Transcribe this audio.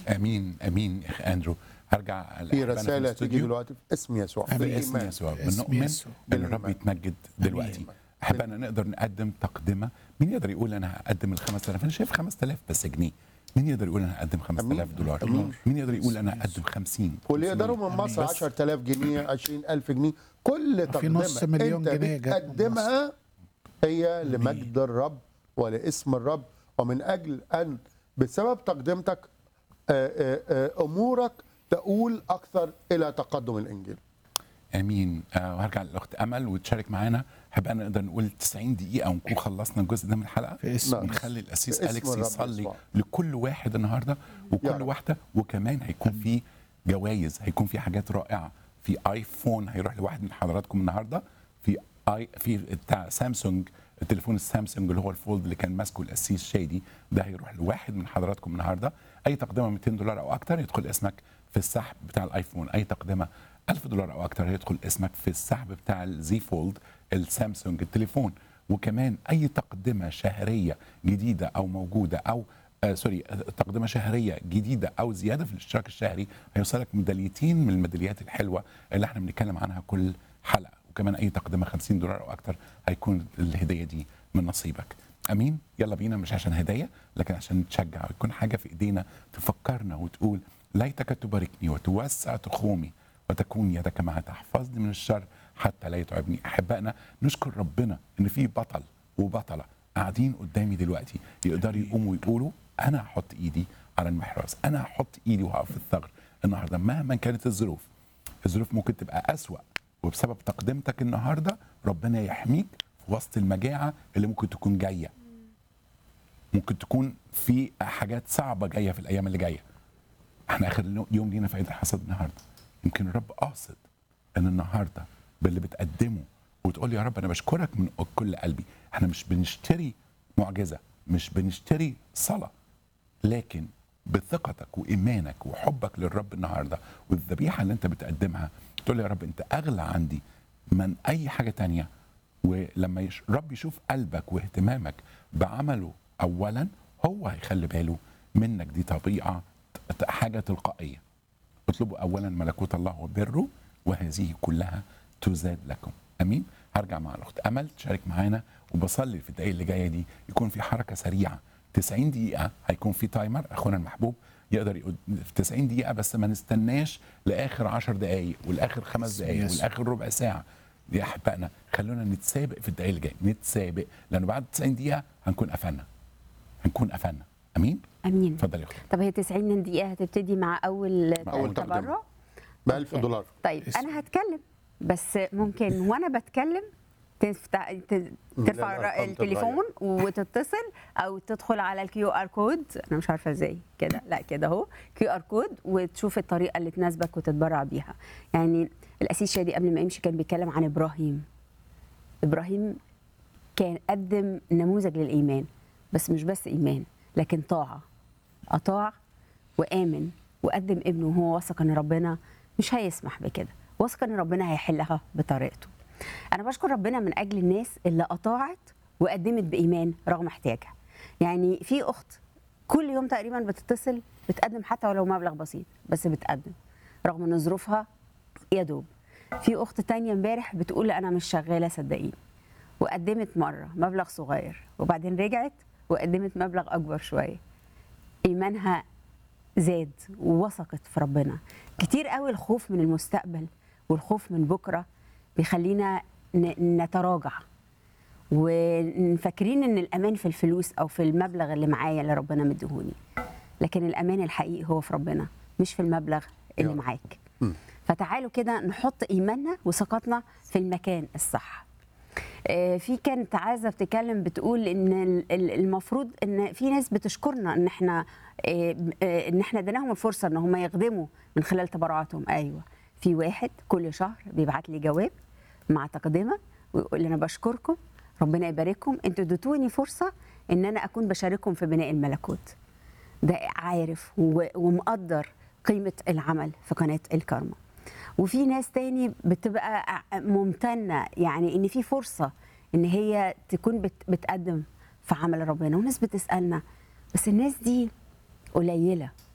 امين امين اخ اندرو هرجع في لأحبائنا رساله تيجي الاستوديو. دلوقتي في اسم يسوع في في اسم الإيمان. يسوع اسم بنؤمن يسوع. ان الرب بالإيمان. يتمجد دلوقتي بالإيمان. احبائنا نقدر نقدم تقدمه مين يقدر يقول انا هقدم ال 5000 انا شايف 5000 بس جنيه مين يقدر يقول انا هقدم 5000 دولار أمين. مين يقدر يقول انا هقدم 50 واللي يقدروا من مصر بس 10000 جنيه 20000 جنيه كل في تقدمه نص مليون انت جنيه جت من بتقدمها هي لمجد الرب ولاسم الرب ومن اجل ان بسبب تقدمتك آه، آه، آه، امورك تؤول اكثر الى تقدم الانجيل امين آه وهرجع للاخت امل وتشارك معانا احب انا نقدر نقول 90 دقيقه ونكون خلصنا الجزء ده من الحلقه في اسم نعم. ونخلي الاسيس في اسم اليكس الرب يصلي يسوع. لكل واحد النهارده يا وكل رب. واحده وكمان هيكون في جوائز هيكون في حاجات رائعه في ايفون هيروح لواحد من حضراتكم النهارده في اي في بتاع سامسونج التليفون السامسونج اللي هو الفولد اللي كان ماسكه القسيس شادي ده هيروح لواحد من حضراتكم النهارده اي تقدمه 200 دولار او اكتر يدخل اسمك في السحب بتاع الايفون اي تقدمه 1000 دولار او اكتر هيدخل اسمك في السحب بتاع الزي فولد السامسونج التليفون وكمان اي تقدمه شهريه جديده او موجوده او آه سوري آه، تقدمه شهريه جديده او زياده في الاشتراك الشهري هيوصلك ميداليتين من الميداليات الحلوه اللي احنا بنتكلم عنها كل حلقه وكمان اي تقدمه 50 دولار او اكتر هيكون الهديه دي من نصيبك امين يلا بينا مش عشان هدايا لكن عشان نتشجع ويكون حاجه في ايدينا تفكرنا وتقول ليتك تباركني وتوسع تخومي وتكون يدك معي تحفظني من الشر حتى لا يتعبني احبائنا نشكر ربنا ان في بطل وبطله قاعدين قدامي دلوقتي يقدروا يقوموا ويقولوا انا هحط ايدي على المحراث انا هحط ايدي وهقف في الثغر النهارده مهما كانت الظروف الظروف ممكن تبقى أسوأ وبسبب تقدمتك النهارده ربنا يحميك في وسط المجاعه اللي ممكن تكون جايه ممكن تكون في حاجات صعبه جايه في الايام اللي جايه احنا اخر يوم لينا في عيد الحصاد النهارده يمكن الرب قاصد ان النهارده باللي بتقدمه وتقول لي يا رب انا بشكرك من كل قلبي احنا مش بنشتري معجزه مش بنشتري صلاه لكن بثقتك وايمانك وحبك للرب النهارده والذبيحه اللي انت بتقدمها تقول لي يا رب انت اغلى عندي من اي حاجه تانية ولما يش... رب يشوف قلبك واهتمامك بعمله اولا هو هيخلي باله منك دي طبيعه ت- حاجه تلقائيه اطلبوا اولا ملكوت الله وبره وهذه كلها تزاد لكم امين هرجع مع الاخت امل تشارك معانا وبصلي في الدقائق اللي جايه دي يكون في حركه سريعه 90 دقيقه هيكون في تايمر اخونا المحبوب يقدر يقول في 90 دقيقه بس ما نستناش لاخر 10 دقائق والاخر خمس دقائق يس. والاخر ربع ساعه يا احبائنا خلونا نتسابق في الدقائق اللي جايه نتسابق لانه بعد 90 دقيقه هنكون قفلنا هنكون قفلنا امين امين اتفضل يا اختي طب هي 90 دقيقه هتبتدي مع اول مع أول تبرع تقدمة. ب 1000 دولار طيب اسم. انا هتكلم بس ممكن وانا بتكلم تفتح ت- ترفع لا، لا، الر- التليفون وتتصل او تدخل على الكيو ار كود انا مش عارفه ازاي كده لا كده اهو كيو ار كود وتشوف الطريقه اللي تناسبك وتتبرع بيها يعني الاسيس شادي قبل ما يمشي كان بيتكلم عن ابراهيم ابراهيم كان قدم نموذج للايمان بس مش بس ايمان لكن طاعه اطاع وامن وقدم ابنه وهو واثق ان ربنا مش هيسمح بكده واثق ان ربنا هيحلها بطريقته انا بشكر ربنا من اجل الناس اللي اطاعت وقدمت بايمان رغم احتياجها يعني في اخت كل يوم تقريبا بتتصل بتقدم حتى ولو مبلغ بسيط بس بتقدم رغم ان ظروفها يا دوب في اخت تانية امبارح بتقول انا مش شغاله صدقيني وقدمت مره مبلغ صغير وبعدين رجعت وقدمت مبلغ اكبر شويه ايمانها زاد ووثقت في ربنا كتير قوي الخوف من المستقبل والخوف من بكره بيخلينا ن- نتراجع وفاكرين ان الامان في الفلوس او في المبلغ اللي معايا اللي ربنا مديهوني لكن الامان الحقيقي هو في ربنا مش في المبلغ اللي يا رب. معاك فتعالوا كده نحط ايماننا وثقتنا في المكان الصح آه، في كانت عازه بتتكلم بتقول ان ال- ال- المفروض ان في ناس بتشكرنا ان احنا آه، آه، ان احنا اديناهم الفرصه ان هم يخدموا من خلال تبرعاتهم ايوه في واحد كل شهر بيبعت لي جواب مع تقدمه ويقول لي انا بشكركم ربنا يبارككم انتوا اديتوني فرصه ان انا اكون بشارككم في بناء الملكوت ده عارف و- ومقدر قيمة العمل في قناة الكارما وفي ناس تاني بتبقى ع- ممتنة يعني ان في فرصة ان هي تكون بت- بتقدم في عمل ربنا وناس بتسألنا بس الناس دي قليلة